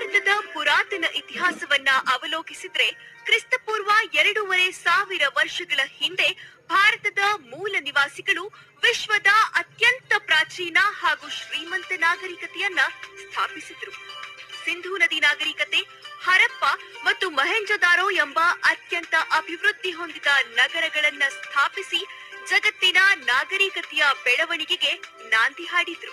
ಭಾರತದ ಪುರಾತನ ಇತಿಹಾಸವನ್ನ ಅವಲೋಕಿಸಿದ್ರೆ ಕ್ರಿಸ್ತಪೂರ್ವ ಎರಡೂವರೆ ಸಾವಿರ ವರ್ಷಗಳ ಹಿಂದೆ ಭಾರತದ ಮೂಲ ನಿವಾಸಿಗಳು ವಿಶ್ವದ ಅತ್ಯಂತ ಪ್ರಾಚೀನ ಹಾಗೂ ಶ್ರೀಮಂತ ನಾಗರಿಕತೆಯನ್ನ ಸ್ಥಾಪಿಸಿದ್ರು ಸಿಂಧೂ ನದಿ ನಾಗರಿಕತೆ ಹರಪ್ಪ ಮತ್ತು ಮೊಹೆಂಜೊದಾರೋ ಎಂಬ ಅತ್ಯಂತ ಅಭಿವೃದ್ಧಿ ಹೊಂದಿದ ನಗರಗಳನ್ನ ಸ್ಥಾಪಿಸಿ ಜಗತ್ತಿನ ನಾಗರಿಕತೆಯ ಬೆಳವಣಿಗೆಗೆ ನಾಂದಿ ಹಾಡಿದ್ರು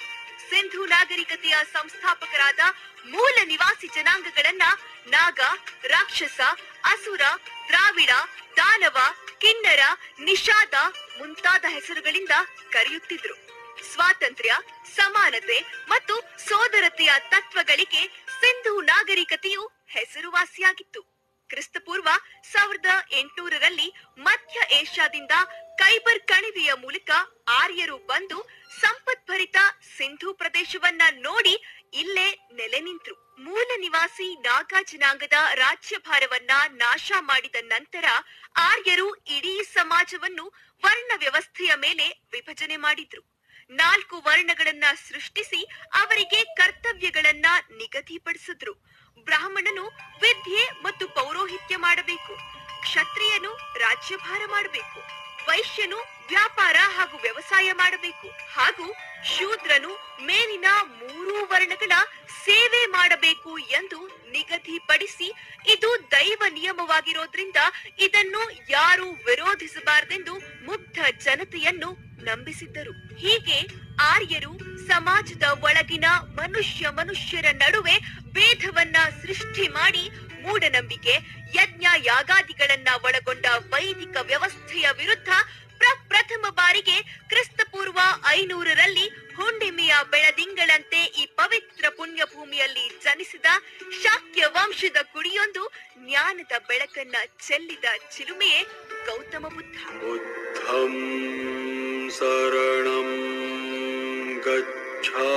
ಸಿಂಧು ನಾಗರಿಕತೆಯ ಸಂಸ್ಥಾಪಕರಾದ ಮೂಲ ನಿವಾಸಿ ಜನಾಂಗಗಳನ್ನ ನಾಗ ರಾಕ್ಷಸ ಅಸುರ ದ್ರಾವಿಡ ದಾನವ ಕಿನ್ನರ ನಿಷಾದ ಮುಂತಾದ ಹೆಸರುಗಳಿಂದ ಕರೆಯುತ್ತಿದ್ರು ಸ್ವಾತಂತ್ರ್ಯ ಸಮಾನತೆ ಮತ್ತು ಸೋದರತೆಯ ತತ್ವಗಳಿಗೆ ಸಿಂಧು ನಾಗರಿಕತೆಯು ಹೆಸರುವಾಸಿಯಾಗಿತ್ತು ಕ್ರಿಸ್ತಪೂರ್ವ ಸಾವಿರದ ಎಂಟುನೂರರಲ್ಲಿ ಮಧ್ಯ ಏಷ್ಯಾದಿಂದ ಕೈಬರ್ ಕಣಿವೆಯ ಮೂಲಕ ಆರ್ಯರು ಬಂದು ಸಂಪದ್ಭರಿತ ಸಿಂಧೂ ಪ್ರದೇಶವನ್ನ ನೋಡಿ ಇಲ್ಲೇ ನೆಲೆ ನಿಂತ್ರು ಮೂಲ ನಿವಾಸಿ ನಾಗಾ ಜನಾಂಗದ ರಾಜ್ಯಭಾರವನ್ನ ನಾಶ ಮಾಡಿದ ನಂತರ ಆರ್ಯರು ಇಡೀ ಸಮಾಜವನ್ನು ವರ್ಣ ವ್ಯವಸ್ಥೆಯ ಮೇಲೆ ವಿಭಜನೆ ಮಾಡಿದ್ರು ನಾಲ್ಕು ವರ್ಣಗಳನ್ನ ಸೃಷ್ಟಿಸಿ ಅವರಿಗೆ ಕರ್ತವ್ಯಗಳನ್ನ ನಿಗದಿಪಡಿಸಿದ್ರು ಬ್ರಾಹ್ಮಣನು ವಿದ್ಯೆ ಮತ್ತು ಪೌರೋಹಿತ್ಯ ಮಾಡಬೇಕು ಕ್ಷತ್ರಿಯನು ರಾಜ್ಯಭಾರ ಮಾಡಬೇಕು ವೈಶ್ಯನು ವ್ಯಾಪಾರ ಹಾಗೂ ವ್ಯವಸಾಯ ಮಾಡಬೇಕು ಹಾಗೂ ಶೂದ್ರನು ಮೇಲಿನ ಮೂರೂ ವರ್ಣಗಳ ಸೇವೆ ಮಾಡಬೇಕು ಎಂದು ನಿಗದಿಪಡಿಸಿ ಇದು ದೈವ ನಿಯಮವಾಗಿರೋದ್ರಿಂದ ಇದನ್ನು ಯಾರು ವಿರೋಧಿಸಬಾರದೆಂದು ಮುಗ್ಧ ಜನತೆಯನ್ನು ನಂಬಿಸಿದ್ದರು ಹೀಗೆ ಆರ್ಯರು ಸಮಾಜದ ಒಳಗಿನ ಮನುಷ್ಯ ಮನುಷ್ಯರ ನಡುವೆ ಭೇದವನ್ನ ಸೃಷ್ಟಿ ಮಾಡಿ ಮೂಢನಂಬಿಕೆ ಯಜ್ಞ ಯಾಗಾದಿಗಳನ್ನ ಒಳಗೊಂಡ ವೈದಿಕ ವ್ಯವಸ್ಥೆಯ ವಿರುದ್ಧ ಪ್ರಪ್ರಥಮ ಬಾರಿಗೆ ಕ್ರಿಸ್ತಪೂರ್ವ ಐನೂರರಲ್ಲಿ ಹುಣ್ಣಿಮೆಯ ಬೆಳದಿಂಗಳಂತೆ ಈ ಪವಿತ್ರ ಪುಣ್ಯಭೂಮಿಯಲ್ಲಿ ಜನಿಸಿದ ಶಾಕ್ಯ ವಂಶದ ಕುಡಿಯೊಂದು ಜ್ಞಾನದ ಬೆಳಕನ್ನ ಚೆಲ್ಲಿದ ಚಿಲುಮೆಯೇ ಗೌತಮ ಬುದ್ಧ बुद्धं शरणं गच्छामि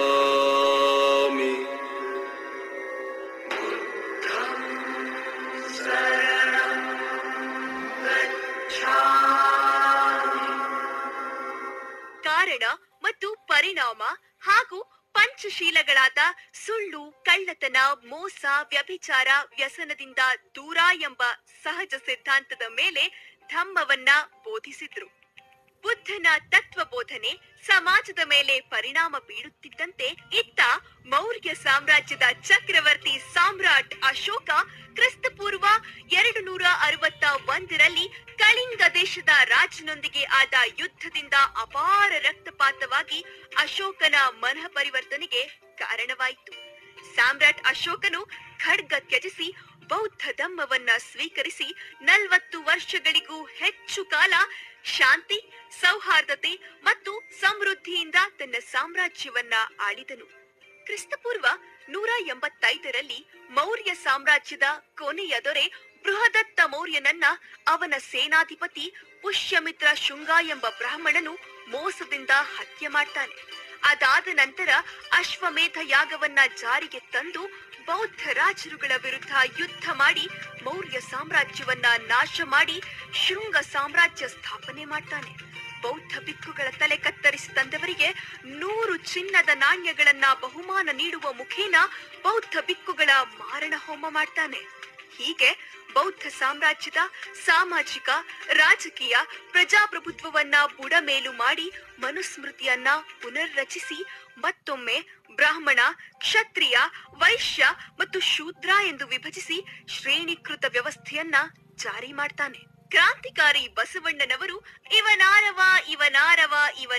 ಕಾರಣ ಮತ್ತು ಪರಿಣಾಮ ಹಾಗೂ ಪಂಚಶೀಲಗಳಾದ ಸುಳ್ಳು ಕಳ್ಳತನ ಮೋಸ ವ್ಯಭಿಚಾರ ವ್ಯಸನದಿಂದ ದೂರ ಎಂಬ ಸಹಜ ಸಿದ್ಧಾಂತದ ಮೇಲೆ ಧಮ್ಮವನ್ನ ಬೋಧಿಸಿದ್ರು ಬುದ್ಧನ ತತ್ವ ಬೋಧನೆ ಸಮಾಜದ ಮೇಲೆ ಪರಿಣಾಮ ಬೀಳುತ್ತಿದ್ದಂತೆ ಇತ್ತ ಮೌರ್ಯ ಸಾಮ್ರಾಜ್ಯದ ಚಕ್ರವರ್ತಿ ಸಾಮ್ರಾಟ್ ಅಶೋಕ ಕ್ರಿಸ್ತಪೂರ್ವ ಎರಡು ನೂರ ಅರವತ್ತ ಒಂದರಲ್ಲಿ ಕಳಿಂಗ ದೇಶದ ರಾಜನೊಂದಿಗೆ ಆದ ಯುದ್ಧದಿಂದ ಅಪಾರ ರಕ್ತಪಾತವಾಗಿ ಅಶೋಕನ ಮನಃ ಪರಿವರ್ತನೆಗೆ ಕಾರಣವಾಯಿತು ಸಾಮ್ರಾಟ್ ಅಶೋಕನು ಖಡ್ಗ ತ್ಯಜಿಸಿ ಬೌದ್ಧ ಧಮ್ಮವನ್ನ ಸ್ವೀಕರಿಸಿ ನಲವತ್ತು ವರ್ಷಗಳಿಗೂ ಹೆಚ್ಚು ಕಾಲ ಶಾಂತಿ ಸೌಹಾರ್ದತೆ ಮತ್ತು ಸಮೃದ್ಧಿಯಿಂದ ತನ್ನ ಸಾಮ್ರಾಜ್ಯವನ್ನ ಆಳಿದನು ಕ್ರಿಸ್ತಪೂರ್ವ ನೂರ ಎಂಬತ್ತೈದರಲ್ಲಿ ಮೌರ್ಯ ಸಾಮ್ರಾಜ್ಯದ ಕೊನೆಯ ದೊರೆ ಬೃಹದತ್ತ ಮೌರ್ಯನನ್ನ ಅವನ ಸೇನಾಧಿಪತಿ ಪುಷ್ಯಮಿತ್ರ ಶುಂಗ ಎಂಬ ಬ್ರಾಹ್ಮಣನು ಮೋಸದಿಂದ ಹತ್ಯೆ ಮಾಡ್ತಾನೆ ಅದಾದ ನಂತರ ಅಶ್ವಮೇಧ ಯಾಗವನ್ನ ಜಾರಿಗೆ ತಂದು ಬೌದ್ಧ ರಾಜರುಗಳ ವಿರುದ್ಧ ಯುದ್ಧ ಮಾಡಿ ಮೌರ್ಯ ಸಾಮ್ರಾಜ್ಯವನ್ನ ನಾಶ ಮಾಡಿ ಶೃಂಗ ಸಾಮ್ರಾಜ್ಯ ಸ್ಥಾಪನೆ ಮಾಡ್ತಾನೆ ಬೌದ್ಧ ಭಿಕ್ಕುಗಳ ತಲೆ ಕತ್ತರಿಸಿ ತಂದವರಿಗೆ ನೂರು ಚಿನ್ನದ ನಾಣ್ಯಗಳನ್ನ ಬಹುಮಾನ ನೀಡುವ ಮುಖೇನ ಬೌದ್ಧ ಭಿಕ್ಕುಗಳ ಮಾರಣ ಹೋಮ ಮಾಡ್ತಾನೆ ಹೀಗೆ ಬೌದ್ಧ ಸಾಮ್ರಾಜ್ಯದ ಸಾಮಾಜಿಕ ರಾಜಕೀಯ ಪ್ರಜಾಪ್ರಭುತ್ವವನ್ನ ಬುಡಮೇಲು ಮಾಡಿ ಮನುಸ್ಮೃತಿಯನ್ನ ಪುನರ್ರಚಿಸಿ ಮತ್ತೊಮ್ಮೆ ಬ್ರಾಹ್ಮಣ ಕ್ಷತ್ರಿಯ ವೈಶ್ಯ ಮತ್ತು ಶೂದ್ರ ಎಂದು ವಿಭಜಿಸಿ ಶ್ರೇಣೀಕೃತ ವ್ಯವಸ್ಥೆಯನ್ನ ಜಾರಿ ಮಾಡ್ತಾನೆ ಕ್ರಾಂತಿಕಾರಿ ಬಸವಣ್ಣನವರು ಇವನಾರವ ಇವನಾರವ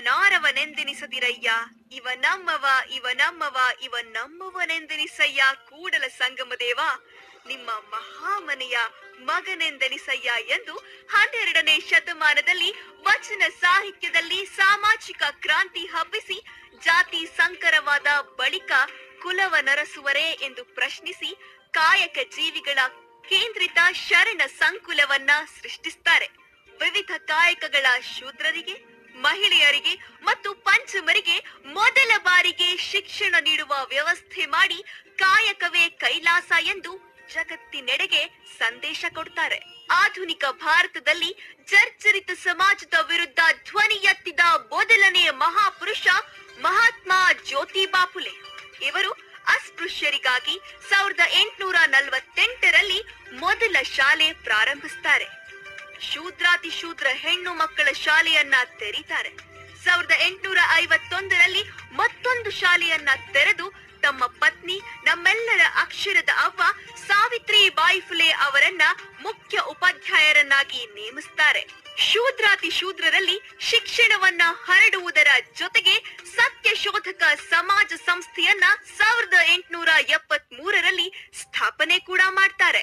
ಇವನಾರವನೆಂದೆನಿಸದಿರಯ್ಯ ಇವ ನಮ್ಮವ ಇವ ನಮ್ಮವ ಇವ ನಮ್ಮವನೆಂದೆನಿಸಯ್ಯ ಕೂಡಲ ಸಂಗಮ ದೇವ ನಿಮ್ಮ ಮಹಾಮನೆಯ ಮಗನೆಂದೆನಿಸಯ್ಯ ಎಂದು ಹನ್ನೆರಡನೇ ಶತಮಾನದಲ್ಲಿ ವಚನ ಸಾಹಿತ್ಯದಲ್ಲಿ ಸಾಮಾಜಿಕ ಕ್ರಾಂತಿ ಹಬ್ಬಿಸಿ ಜಾತಿ ಸಂಕರವಾದ ಬಳಿಕ ಕುಲವ ನರಸುವರೇ ಎಂದು ಪ್ರಶ್ನಿಸಿ ಕಾಯಕ ಜೀವಿಗಳ ಕೇಂದ್ರಿತ ಶರಣ ಸಂಕುಲವನ್ನ ಸೃಷ್ಟಿಸ್ತಾರೆ ವಿವಿಧ ಕಾಯಕಗಳ ಶೂದ್ರರಿಗೆ ಮಹಿಳೆಯರಿಗೆ ಮತ್ತು ಪಂಚಮರಿಗೆ ಮೊದಲ ಬಾರಿಗೆ ಶಿಕ್ಷಣ ನೀಡುವ ವ್ಯವಸ್ಥೆ ಮಾಡಿ ಕಾಯಕವೇ ಕೈಲಾಸ ಎಂದು ಜಗತ್ತಿನೆಡೆಗೆ ಸಂದೇಶ ಕೊಡ್ತಾರೆ ಆಧುನಿಕ ಭಾರತದಲ್ಲಿ ಜರ್ಜರಿತ ಸಮಾಜದ ವಿರುದ್ಧ ಧ್ವನಿ ಎತ್ತಿದ ಮೊದಲನೆಯ ಮಹಾಪುರುಷ ಮಹಾತ್ಮ ಜ್ಯೋತಿ ಬಾಪುಲೆ ಇವರು ಅಸ್ಪೃಶ್ಯರಿಗಾಗಿ ಸಾವಿರದ ಎಂಟುನೂರ ನಲವತ್ತೆಂಟರಲ್ಲಿ ಮೊದಲ ಶಾಲೆ ಪ್ರಾರಂಭಿಸ್ತಾರೆ ಶೂದ್ರಾತಿ ಶೂದ್ರ ಹೆಣ್ಣು ಮಕ್ಕಳ ಶಾಲೆಯನ್ನ ತೆರೀತಾರೆ ಸಾವಿರದ ಎಂಟುನೂರ ಐವತ್ತೊಂದರಲ್ಲಿ ಮತ್ತೊಂದು ಶಾಲೆಯನ್ನ ತೆರೆದು ತಮ್ಮ ಪತ್ನಿ ನಮ್ಮೆಲ್ಲರ ಅಕ್ಷರದ ಅವ್ವ ಸಾವಿತ್ರಿ ಬಾಯಿ ಫುಲೆ ಅವರನ್ನ ಮುಖ್ಯ ಉಪಾಧ್ಯಾಯರನ್ನಾಗಿ ನೇಮಿಸ್ತಾರೆ ಶೂದ್ರಾತಿ ಶೂದ್ರರಲ್ಲಿ ಶಿಕ್ಷಣವನ್ನ ಹರಡುವುದರ ಜೊತೆಗೆ ಸತ್ಯ ಶೋಧಕ ಸಮಾಜ ಸಂಸ್ಥೆಯನ್ನ ಸಾವಿರದ ಎಂಟುನೂರ ಎಪ್ಪತ್ತ್ ಮೂರರಲ್ಲಿ ಸ್ಥಾಪನೆ ಕೂಡ ಮಾಡ್ತಾರೆ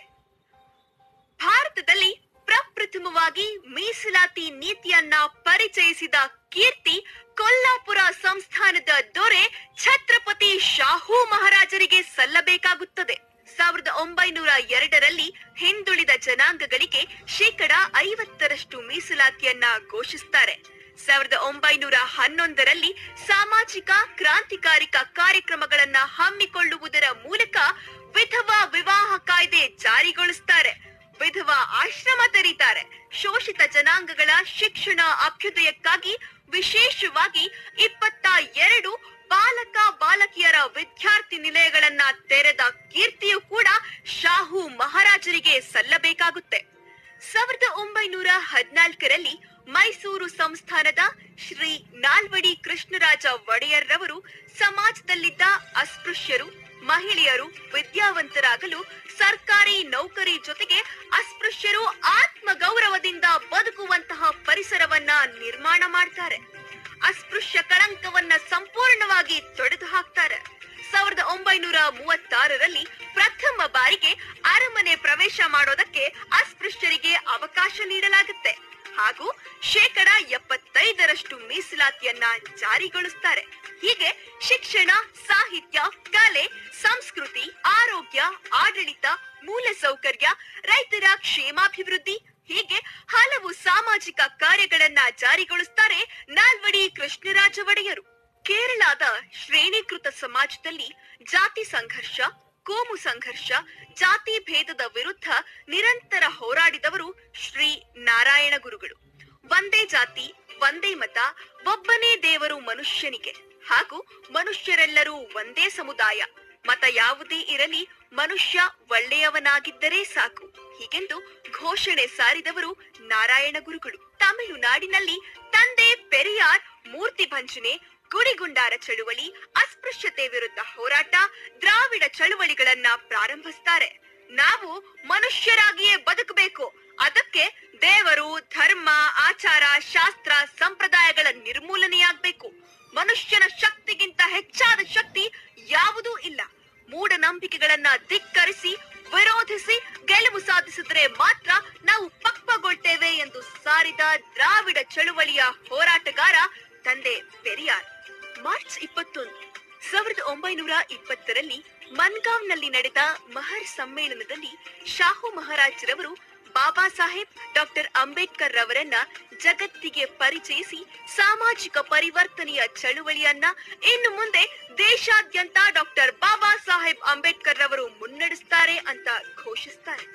ಭಾರತದಲ್ಲಿ ಪ್ರಪ್ರಥಮವಾಗಿ ಮೀಸಲಾತಿ ನೀತಿಯನ್ನ ಪರಿಚಯಿಸಿದ ಕೀರ್ತಿ ಕೊಲ್ಲಾಪುರ ಸಂಸ್ಥಾನದ ದೊರೆ ಛತ್ರಪತಿ ಶಾಹು ಮಹಾರಾಜರಿಗೆ ಸಲ್ಲಬೇಕಾಗುತ್ತದೆ ಸಾವಿರದ ಒಂಬೈನೂರ ಎರಡರಲ್ಲಿ ಹಿಂದುಳಿದ ಜನಾಂಗಗಳಿಗೆ ಶೇಕಡ ಐವತ್ತರಷ್ಟು ಮೀಸಲಾತಿಯನ್ನ ಘೋಷಿಸ್ತಾರೆ ಸಾವಿರದ ಒಂಬೈನೂರ ಹನ್ನೊಂದರಲ್ಲಿ ಸಾಮಾಜಿಕ ಕ್ರಾಂತಿಕಾರಿಕ ಕಾರ್ಯಕ್ರಮಗಳನ್ನ ಹಮ್ಮಿಕೊಳ್ಳುವುದರ ಮೂಲಕ ವಿಧವಾ ವಿವಾಹ ಕಾಯ್ದೆ ಜಾರಿಗೊಳಿಸ್ತಾರೆ ವಿಧವಾ ಆಶ್ರಮ ತೆರೀತಾರೆ ಶೋಷಿತ ಜನಾಂಗಗಳ ಶಿಕ್ಷಣ ಅಭ್ಯುದಯಕ್ಕಾಗಿ ವಿಶೇಷವಾಗಿ ಇಪ್ಪತ್ತ ಎರಡು ಬಾಲಕ ಬಾಲಕಿಯರ ವಿದ್ಯಾರ್ಥಿ ನಿಲಯಗಳನ್ನ ತೆರೆದ ಕೀರ್ತಿಯು ಕೂಡ ಶಾಹು ಮಹಾರಾಜರಿಗೆ ಸಲ್ಲಬೇಕಾಗುತ್ತೆ ಸಾವಿರದ ಒಂಬೈನೂರ ಹದಿನಾಲ್ಕರಲ್ಲಿ ಮೈಸೂರು ಸಂಸ್ಥಾನದ ಶ್ರೀ ನಾಲ್ವಡಿ ಕೃಷ್ಣರಾಜ ಒಡೆಯರ್ ರವರು ಸಮಾಜದಲ್ಲಿದ್ದ ಅಸ್ಪೃಶ್ಯರು ಮಹಿಳೆಯರು ವಿದ್ಯಾವಂತರಾಗಲು ಸರ್ಕಾರಿ ನೌಕರಿ ಜೊತೆಗೆ ಅಸ್ಪೃಶ್ಯರು ಆತ್ಮ ಗೌರವದಿಂದ ಬದುಕುವಂತಹ ಪರಿಸರವನ್ನ ನಿರ್ಮಾಣ ಮಾಡ್ತಾರೆ ಅಸ್ಪೃಶ್ಯ ಕಳಂಕವನ್ನ ಸಂಪೂರ್ಣವಾಗಿ ತೊಡೆದು ಹಾಕ್ತಾರೆ ಸಾವಿರದ ಒಂಬೈನೂರ ಮೂವತ್ತಾರರಲ್ಲಿ ಪ್ರಥಮ ಬಾರಿಗೆ ಅರಮನೆ ಪ್ರವೇಶ ಮಾಡೋದಕ್ಕೆ ಅಸ್ಪೃಶ್ಯರಿಗೆ ಅವಕಾಶ ನೀಡಲಾಗುತ್ತೆ ಹಾಗೂ ಶೇಕಡ ಎಪ್ಪತ್ತೈದರಷ್ಟು ಮೀಸಲಾತಿಯನ್ನ ಜಾರಿಗೊಳಿಸ್ತಾರೆ ಹೀಗೆ ಶಿಕ್ಷಣ ಸಾಹಿತ್ಯ ಕಲೆ ಸಂಸ್ಕೃತಿ ಆರೋಗ್ಯ ಆಡಳಿತ ಮೂಲಸೌಕರ್ಯ ರೈತರ ಕ್ಷೇಮಾಭಿವೃದ್ಧಿ ಹೀಗೆ ಹಲವು ಸಾಮಾಜಿಕ ಕಾರ್ಯಗಳನ್ನ ಜಾರಿಗೊಳಿಸ್ತಾರೆ ನಾಲ್ವಡಿ ಕೃಷ್ಣರಾಜ ಒಡೆಯರು ಕೇರಳದ ಶ್ರೇಣೀಕೃತ ಸಮಾಜದಲ್ಲಿ ಜಾತಿ ಸಂಘರ್ಷ ಕೋಮು ಸಂಘರ್ಷ ಜಾತಿ ಭೇದದ ವಿರುದ್ಧ ನಿರಂತರ ಹೋರಾಡಿದವರು ಶ್ರೀ ನಾರಾಯಣ ಗುರುಗಳು ಒಂದೇ ಜಾತಿ ಒಂದೇ ಮತ ಒಬ್ಬನೇ ದೇವರು ಮನುಷ್ಯನಿಗೆ ಹಾಗೂ ಮನುಷ್ಯರೆಲ್ಲರೂ ಒಂದೇ ಸಮುದಾಯ ಮತ ಯಾವುದೇ ಇರಲಿ ಮನುಷ್ಯ ಒಳ್ಳೆಯವನಾಗಿದ್ದರೆ ಸಾಕು ಹೀಗೆಂದು ಘೋಷಣೆ ಸಾರಿದವರು ನಾರಾಯಣ ಗುರುಗಳು ತಮಿಳುನಾಡಿನಲ್ಲಿ ತಂದೆ ಪೆರಿಯಾರ್ ಮೂರ್ತಿ ಭಂಜನೆ ಗುಡಿಗುಂಡಾರ ಚಳುವಳಿ ಅಸ್ಪೃಶ್ಯತೆ ವಿರುದ್ಧ ಹೋರಾಟ ದ್ರಾವಿಡ ಚಳುವಳಿಗಳನ್ನ ಪ್ರಾರಂಭಿಸ್ತಾರೆ ನಾವು ಮನುಷ್ಯರಾಗಿಯೇ ಬದುಕಬೇಕು ಅದಕ್ಕೆ ದೇವರು ಧರ್ಮ ಆಚಾರ ಶಾಸ್ತ್ರ ಸಂಪ್ರದಾಯಗಳ ನಿರ್ಮೂಲನೆಯಾಗಬೇಕು ಮನುಷ್ಯನ ಶಕ್ತಿಗಿಂತ ಹೆಚ್ಚಾದ ಶಕ್ತಿ ಯಾವುದೂ ಇಲ್ಲ ಮೂಢನಂಬಿಕೆಗಳನ್ನ ಧಿಕ್ಕರಿಸಿ ವಿರೋಧಿಸಿ ಗೆಲುವು ಸಾಧಿಸಿದ್ರೆ ಮಾತ್ರ ನಾವು ಪಕ್ವಗೊಳ್ತೇವೆ ಎಂದು ಸಾರಿದ ದ್ರಾವಿಡ ಚಳುವಳಿಯ ಹೋರಾಟಗಾರ ತಂದೆ ಪೆರಿಯಾರ್ ಮಾರ್ಚ್ ಇಪ್ಪತ್ತೊಂದು ಸಾವಿರದ ಒಂಬೈನೂರ ಇಪ್ಪತ್ತರಲ್ಲಿ ಮನ್ಗಾವ್ನಲ್ಲಿ ನಡೆದ ಮಹರ್ ಸಮ್ಮೇಳನದಲ್ಲಿ ಶಾಹು ಮಹಾರಾಜ್ರವರು ಬಾಬಾ ಸಾಹೇಬ್ ಡಾಕ್ಟರ್ ಅಂಬೇಡ್ಕರ್ ರವರನ್ನ ಜಗತ್ತಿಗೆ ಪರಿಚಯಿಸಿ ಸಾಮಾಜಿಕ ಪರಿವರ್ತನೆಯ ಚಳುವಳಿಯನ್ನ ಇನ್ನು ಮುಂದೆ ದೇಶಾದ್ಯಂತ ಡಾಕ್ಟರ್ ಬಾಬಾ ಸಾಹೇಬ್ ಅಂಬೇಡ್ಕರ್ ರವರು ಮುನ್ನಡೆಸ್ತಾರೆ ಅಂತ ಘೋಷಿಸ್ತಾರೆ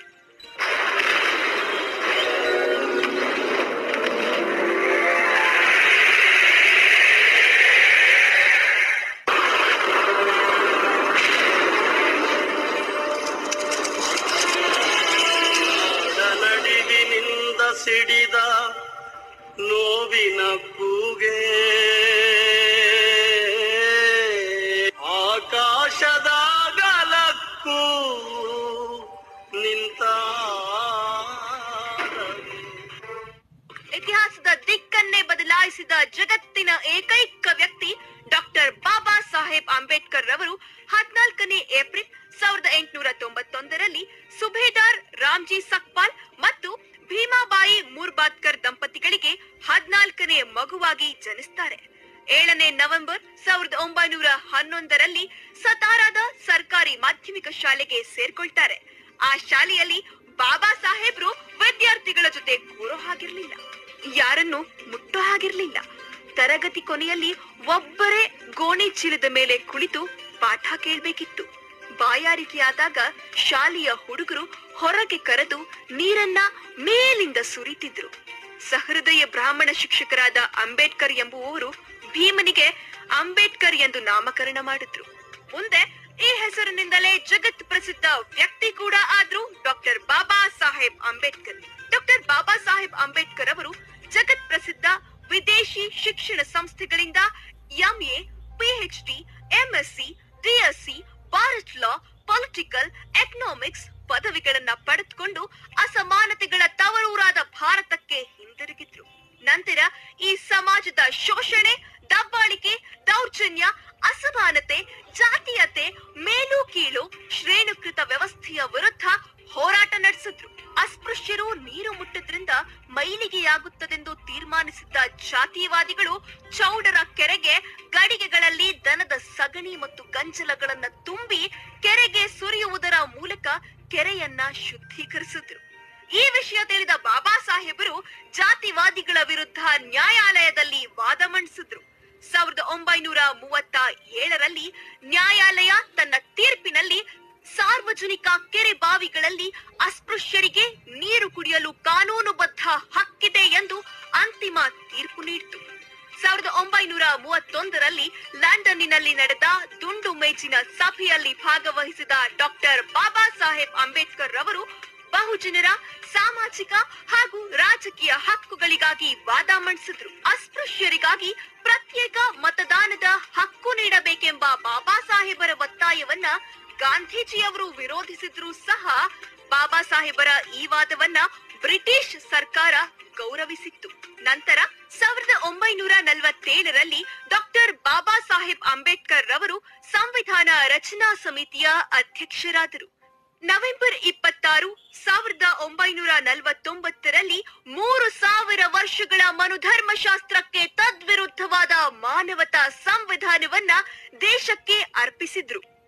ನಡಿವಿನಿಂದ ಸಿಡಿದ ನೋವಿನ ಕೂಗೆ ಆಕಾಶದ ಗಲಕ್ಕೂ ನಿಂತ ಇತಿಹಾಸದ ದಿಕ್ಕನ್ನೇ ಬದಲಾಯಿಸಿದ ಜಗತ್ತಿನ ಏಕೈಕ ವ್ಯಕ್ತಿ ಡಾಕ್ಟರ್ ಬಾಬಾ ಸಾಹೇಬ್ ಅಂಬೇಡ್ಕರ್ ರವರು ಹದಿನಾಲ್ಕನೇ ಏಪ್ರಿಲ್ ಸಾವಿರದ ಎಂಟುನೂರ ತೊಂಬತ್ತೊಂದರಲ್ಲಿ ಸುಬೇದಾರ್ ರಾಮ್ಜಿ ಸಕ್ಪಾಲ್ ಮತ್ತು ಭೀಮಾಬಾಯಿ ಮೂರ್ಬಾದ್ಕರ್ ದಂಪತಿಗಳಿಗೆ ಹದಿನಾಲ್ಕನೇ ಮಗುವಾಗಿ ಜನಿಸ್ತಾರೆ ಏಳನೇ ನವೆಂಬರ್ ಸಾವಿರದ ಒಂಬೈನೂರ ಹನ್ನೊಂದರಲ್ಲಿ ಸತಾರಾದ ಸರ್ಕಾರಿ ಮಾಧ್ಯಮಿಕ ಶಾಲೆಗೆ ಸೇರ್ಕೊಳ್ತಾರೆ ಆ ಶಾಲೆಯಲ್ಲಿ ಬಾಬಾ ಸಾಹೇಬ್ರು ವಿದ್ಯಾರ್ಥಿಗಳ ಜೊತೆ ಕೂರೋ ಹಾಗಿರ್ಲಿಲ್ಲ ಯಾರನ್ನು ಮುಟ್ಟೋ ಹಾಗಿರ್ಲಿಲ್ಲ ತರಗತಿ ಕೊನೆಯಲ್ಲಿ ಒಬ್ಬರೇ ಗೋಣಿ ಚೀಲದ ಮೇಲೆ ಕುಳಿತು ಪಾಠ ಕೇಳ್ಬೇಕಿತ್ತು ಬಾಯಾರಿಕೆಯಾದಾಗ ಶಾಲೆಯ ಹುಡುಗರು ಹೊರಗೆ ಕರೆದು ನೀರನ್ನ ಮೇಲಿಂದ ಸುರಿತಿದ್ರು ಸಹೃದಯ ಬ್ರಾಹ್ಮಣ ಶಿಕ್ಷಕರಾದ ಅಂಬೇಡ್ಕರ್ ಎಂಬುವವರು ಭೀಮನಿಗೆ ಅಂಬೇಡ್ಕರ್ ಎಂದು ನಾಮಕರಣ ಮಾಡಿದ್ರು ಮುಂದೆ ಈ ಹೆಸರಿನಿಂದಲೇ ಜಗತ್ ಪ್ರಸಿದ್ಧ ವ್ಯಕ್ತಿ ಕೂಡ ಆದ್ರು ಡಾಕ್ಟರ್ ಬಾಬಾ ಸಾಹೇಬ್ ಅಂಬೇಡ್ಕರ್ ಡಾಕ್ಟರ್ ಬಾಬಾ ಸಾಹೇಬ್ ಅಂಬೇಡ್ಕರ್ ಅವರು ಜಗತ್ ಪ್ರಸಿದ್ಧ ವಿದೇಶಿ ಶಿಕ್ಷಣ ಸಂಸ್ಥೆಗಳಿಂದ MA PhD MSc DSc bar at law political economics ಪದವಿಗಳನ್ನ ಪಡೆದುಕೊಂಡು ಅಸಮಾನತೆಗಳ ತವರೂರಾದ ಭಾರತಕ್ಕೆ ಹಿಂದಿರುಗಿದ್ರು ನಂತರ ಈ ಸಮಾಜದ ಶೋಷಣೆ ದಬ್ಬಾಳಿಕೆ ದೌರ್ಜನ್ಯ ಅಸಮಾನತೆ ಜಾತೀಯತೆ ಮೇಲು ಕೀಳು ಶ್ರೇಣುಕೃತ ವ್ಯವಸ್ಥೆಯ ವಿರುದ್ಧ ಹೋರಾಟ ನಡೆಸಿದ್ರು ಅಸ್ಪೃಶ್ಯರು ನೀರು ಮುಟ್ಟದ್ರಿಂದ ಮೈಲಿಗೆಯಾಗುತ್ತದೆಂದು ತೀರ್ಮಾನಿಸಿದ್ದ ಜಾತಿವಾದಿಗಳು ಚೌಡರ ಕೆರೆಗೆ ಗಡಿಗೆಗಳಲ್ಲಿ ದನದ ಸಗಣಿ ಮತ್ತು ಗಂಜಲಗಳನ್ನ ತುಂಬಿ ಕೆರೆಗೆ ಸುರಿಯುವುದರ ಮೂಲಕ ಕೆರೆಯನ್ನ ಶುದ್ಧೀಕರಿಸಿದ್ರು ಈ ವಿಷಯ ತಿಳಿದ ಬಾಬಾ ಸಾಹೇಬರು ಜಾತಿವಾದಿಗಳ ವಿರುದ್ಧ ನ್ಯಾಯಾಲಯದಲ್ಲಿ ವಾದ ಮಂಡಿಸಿದ್ರು ಸಾವಿರದ ಒಂಬೈನೂರ ಮೂವತ್ತ ಏಳರಲ್ಲಿ ನ್ಯಾಯಾಲಯ ತನ್ನ ತೀರ್ಪಿನಲ್ಲಿ ಸಾರ್ವಜನಿಕ ಕೆರೆ ಬಾವಿಗಳಲ್ಲಿ ಅಸ್ಪೃಶ್ಯರಿಗೆ ನೀರು ಕುಡಿಯಲು ಕಾನೂನುಬದ್ಧ ಹಕ್ಕಿದೆ ಎಂದು ಅಂತಿಮ ತೀರ್ಪು ನೀಡಿತು ಸಾವಿರದ ಒಂಬೈನೂರ ಮೂವತ್ತೊಂದರಲ್ಲಿ ಲಂಡನ್ನಿನಲ್ಲಿ ನಡೆದ ದುಂಡು ಮೇಜಿನ ಸಭೆಯಲ್ಲಿ ಭಾಗವಹಿಸಿದ ಡಾಕ್ಟರ್ ಬಾಬಾ ಸಾಹೇಬ್ ಅಂಬೇಡ್ಕರ್ ರವರು ಬಹುಜನರ ಸಾಮಾಜಿಕ ಹಾಗೂ ರಾಜಕೀಯ ಹಕ್ಕುಗಳಿಗಾಗಿ ವಾದ ಮಂಡಿಸಿದ್ರು ಅಸ್ಪೃಶ್ಯರಿಗಾಗಿ ಪ್ರತ್ಯೇಕ ಮತದಾನದ ಹಕ್ಕು ನೀಡಬೇಕೆಂಬ ಬಾಬಾ ಸಾಹೇಬರ ಒತ್ತಾಯವನ್ನ ಗಾಂಧೀಜಿಯವರು ವಿರೋಧಿಸಿದ್ರು ಸಹ ಬಾಬಾ ಸಾಹೇಬರ ಈ ವಾದವನ್ನ ಬ್ರಿಟಿಷ್ ಸರ್ಕಾರ ಗೌರವಿಸಿತ್ತು ನಂತರ ಸಾವಿರದ ಒಂಬೈನೂರ ನಲವತ್ತೇಳರಲ್ಲಿ ಡಾಕ್ಟರ್ ಬಾಬಾ ಸಾಹೇಬ್ ಅಂಬೇಡ್ಕರ್ ರವರು ಸಂವಿಧಾನ ರಚನಾ ಸಮಿತಿಯ ಅಧ್ಯಕ್ಷರಾದರು ನವೆಂಬರ್ ಇಪ್ಪತ್ತಾರು ಸಾವಿರದ ಒಂಬೈನೂರ ನಲವತ್ತೊಂಬತ್ತರಲ್ಲಿ ಮೂರು ಸಾವಿರ ವರ್ಷಗಳ ಮನುಧರ್ಮಶಾಸ್ತ್ರಕ್ಕೆ ತದ್ವಿರುದ್ಧವಾದ ಮಾನವತಾ ಸಂವಿಧಾನವನ್ನ ದೇಶಕ್ಕೆ ಅರ್ಪಿಸಿದ್ರು